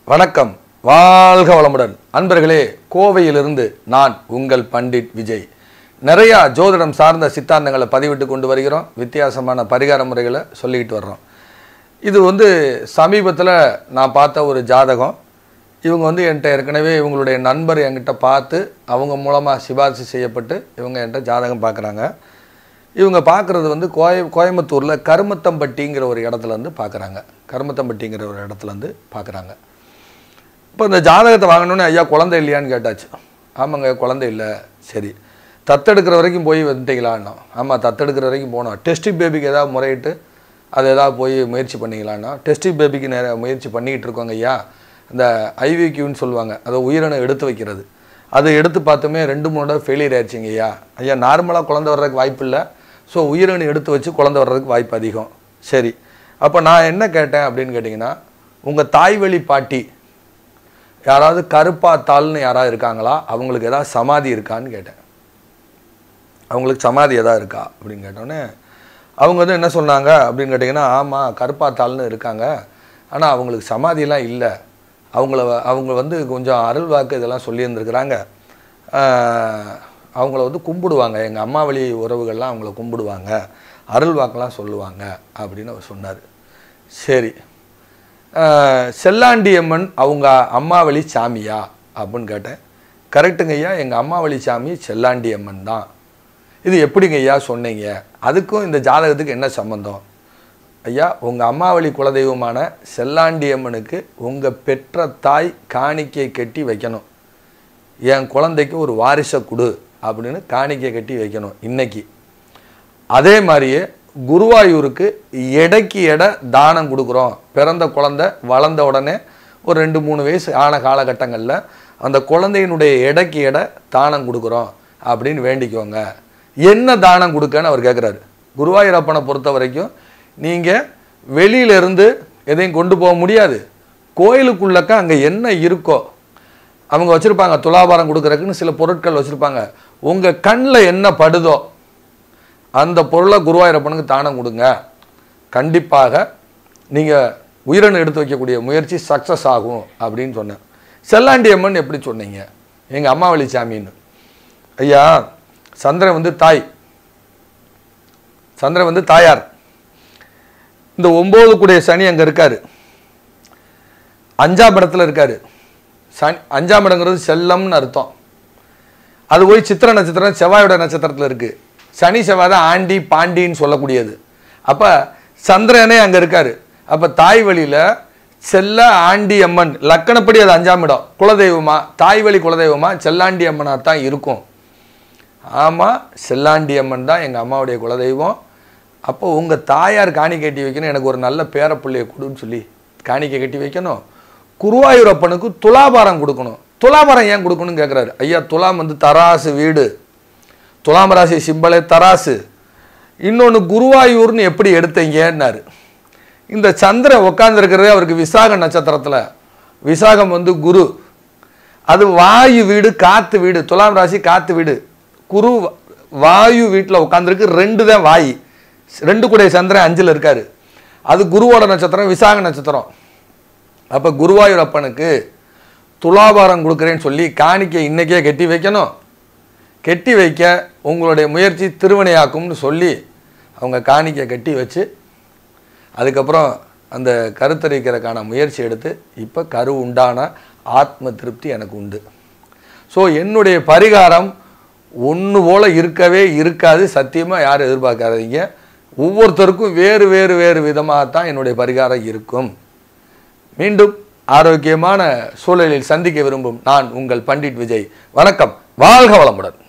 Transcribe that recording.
வணக்கம் வாழ்க வளமுடன் அன்பர்களே கோவையிலிருந்து நான் உங்கள் பண்டிட் விஜய் நிறையா ஜோதிடம் சார்ந்த சித்தாந்தங்களை பதிவிட்டு கொண்டு வருகிறோம் வித்தியாசமான பரிகார முறைகளை சொல்லிக்கிட்டு வர்றோம் இது வந்து சமீபத்தில் நான் பார்த்த ஒரு ஜாதகம் இவங்க வந்து என்கிட்ட ஏற்கனவே இவங்களுடைய நண்பர் என்கிட்ட பார்த்து அவங்க மூலமாக சிபாரிசு செய்யப்பட்டு இவங்க என்கிட்ட ஜாதகம் பார்க்குறாங்க இவங்க பார்க்குறது வந்து கோய கோயம்புத்தூரில் கருமத்தம்பட்டிங்கிற ஒரு இடத்துல இருந்து பார்க்குறாங்க கருமத்தம்பட்டிங்கிற ஒரு இடத்துல இருந்து பார்க்குறாங்க இப்போ இந்த ஜாதகத்தை வாங்கணுன்னு ஐயா குழந்தை இல்லையான்னு கேட்டாச்சு ஆமாங்க குழந்தை இல்லை சரி தத்தெடுக்கிற வரைக்கும் போய் வந்துட்டீங்களான்னா ஆமாம் தத்தெடுக்கிற வரைக்கும் போனோம் டெஸ்டி பேபிக்கு ஏதாவது முறையிட்டு அது ஏதாவது போய் முயற்சி பண்ணீங்களான்னா டெஸ்டி பேபிக்கு நிறைய முயற்சி பண்ணிக்கிட்டு இருக்கோங்க ஐயா இந்த ஐவிக்யூன்னு சொல்லுவாங்க அதை உயிரணை எடுத்து வைக்கிறது அது எடுத்து பார்த்துமே ரெண்டு மூணு தடவை ஃபெயிலியர் ஆயிடுச்சிங்க ஐயா ஐயா நார்மலாக குழந்தை வர்றதுக்கு வாய்ப்பு இல்லை ஸோ உயிரணு எடுத்து வச்சு குழந்தை வர்றதுக்கு வாய்ப்பு அதிகம் சரி அப்போ நான் என்ன கேட்டேன் அப்படின்னு கேட்டிங்கன்னா உங்கள் தாய்வழி பாட்டி யாராவது கருப்பாத்தாள்னு யாராவது இருக்காங்களா அவங்களுக்கு ஏதாவது சமாதி இருக்கான்னு கேட்டேன் அவங்களுக்கு சமாதி எதாவது இருக்கா அப்படின்னு கேட்டோன்னே அவங்க வந்து என்ன சொன்னாங்க அப்படின்னு கேட்டிங்கன்னா ஆமாம் கருப்பாத்தாள்னு இருக்காங்க ஆனால் அவங்களுக்கு சமாதியெல்லாம் இல்லை அவங்கள வ- அவங்க வந்து கொஞ்சம் அருள் வாக்கு இதெல்லாம் சொல்லியிருந்துருக்குறாங்க ஆஹ், அவங்கள வந்து கும்பிடுவாங்க எங்கள் அம்மா வழி உறவுகள்லாம் அவங்கள கும்பிடுவாங்க அருள் வாக்கெல்லாம் சொல்லுவாங்க அப்படின்னு அவர் சொன்னார் சரி ஆஹ், செல்லாண்டியம்மன் அவங்க அம்மாவளி சாமியா அப்படின்னு கேட்டேன் கரெக்டுங்க ஐயா எங்கள் அம்மாவளி சாமி செல்லாண்டியம்மன் தான் இது எப்படிங்க ஐயா சொன்னீங்க அதுக்கும் இந்த ஜாதகத்துக்கு என்ன சம்பந்தம் ஐயா உங்கள் அம்மாவளி குலதெய்வமான செல்லாண்டியம்மனுக்கு உங்கள் பெற்ற தாய் காணிக்கை கட்டி வைக்கணும் என் குழந்தைக்கு ஒரு வாரிசை கொடு அப்படின்னு காணிக்கை கட்டி வைக்கணும் இன்னைக்கு அதே மாதிரியே குருவாயூருக்கு எடைக்கு எடை தானம் கொடுக்குறோம் பிறந்த குழந்தை வளர்ந்த உடனே ஒரு ரெண்டு மூணு வயசு ஆன காலகட்டங்களில் அந்த குழந்தையினுடைய எடைக்கு எடை தானம் கொடுக்குறோம் அப்படின்னு வேண்டிக்கோங்க என்ன தானம் கொடுக்கன்னு அவர் கேட்குறாரு குருவாயூரப்பனை பொறுத்த வரைக்கும் நீங்கள் வெளியிலேருந்து எதையும் கொண்டு போக முடியாது கோயிலுக்குள்ளக்க அங்கே என்ன இருக்கோ அவங்க வச்சுருப்பாங்க துலாபாரம் கொடுக்குறதுக்குன்னு சில பொருட்கள் வச்சுருப்பாங்க உங்கள் கண்ணில் என்ன படுதோ அந்த பொருளை குருவாயூரப்பனுக்கு தானம் கொடுங்க கண்டிப்பாக நீங்கள் உயிரணு எடுத்து வைக்கக்கூடிய முயற்சி சக்ஸஸ் ஆகும் அப்படின்னு சொன்னேன் செல்லாண்டி அம்மன் எப்படி சொன்னீங்க எங்கள் அம்மாவளி சாமின்னு ஐயா சந்திரன் வந்து தாய் சந்திரன் வந்து தாயார் இந்த ஒம்பது கூடிய சனி அங்கே இருக்காரு அஞ்சாம் இடத்துல இருக்காரு சனி அஞ்சாம் இடங்கிறது செல்லம்னு அர்த்தம் அது போய் சித்திர நட்சத்திரம் செவ்வாயோட நட்சத்திரத்தில் இருக்குது சனி செவ்வாய் தான் ஆண்டி பாண்டின்னு சொல்லக்கூடியது அப்போ சந்திரனே அங்கே இருக்காரு அப்போ தாய் வழியில் செல்ல ஆண்டி அம்மன் லக்கணப்படி அது அஞ்சாம் இடம் குலதெய்வமா தாய் வழி குலதெய்வமா செல்லாண்டி அம்மனாக தான் இருக்கும் ஆமாம் செல்லாண்டி அம்மன் தான் எங்கள் அம்மாவுடைய குலதெய்வம் அப்போ உங்கள் தாயார் காணிக்கை கட்டி வைக்கணும் எனக்கு ஒரு நல்ல பேரப்பிள்ளையை கொடுன்னு சொல்லி காணிக்கை கட்டி வைக்கணும் குருவாயூரப்பனுக்கு துலாபாரம் கொடுக்கணும் துலாபாரம் ஏன் கொடுக்கணும்னு கேட்குறாரு ஐயா துலாம் வந்து தராசு வீடு துலாம் ராசி சிம்பளே தராசு இன்னொன்று குருவாயூர்னு எப்படி எடுத்தீங்கன்னாரு இந்த சந்திரன் உட்காந்துருக்கிறதே அவருக்கு விசாக நட்சத்திரத்தில் விசாகம் வந்து குரு அது வாயு வீடு காத்து வீடு துலாம் ராசி காத்து வீடு குரு வ- வாயு வீட்டில் உட்காந்துருக்கு ரெண்டு தான் வாய் ரெண்டு கூடைய சந்திரன் அஞ்சில் இருக்காரு அது குருவோட நட்சத்திரம் விசாக நட்சத்திரம் அப்போ குருவாயூர் அப்பனுக்கு துலாபாரம் கொடுக்குறேன்னு சொல்லி காணிக்கை இன்னைக்கே கட்டி வைக்கணும் கட்டி வைக்க உங்களுடைய முயற்சி திருவினையாக்கும்னு சொல்லி அவங்க காணிக்கை கட்டி வச்சு அதுக்கப்புறம் அந்த கருத்தரிக்கிறதுக்கான முயற்சி எடுத்து இப்போ கரு உண்டான ஆத்ம திருப்தி எனக்கு உண்டு ஸோ என்னுடைய பரிகாரம் ஒன்று போல் இருக்கவே இருக்காது சத்தியமாக யாரும் எதிர்பார்க்காதீங்க ஒவ்வொருத்தருக்கும் வேறு வேறு வேறு விதமாக தான் என்னுடைய பரிகாரம் இருக்கும் மீண்டும் ஆரோக்கியமான சூழலில் சந்திக்க விரும்பும் நான் உங்கள் பண்டிட் விஜய் வணக்கம் வாழ்க வளமுடன்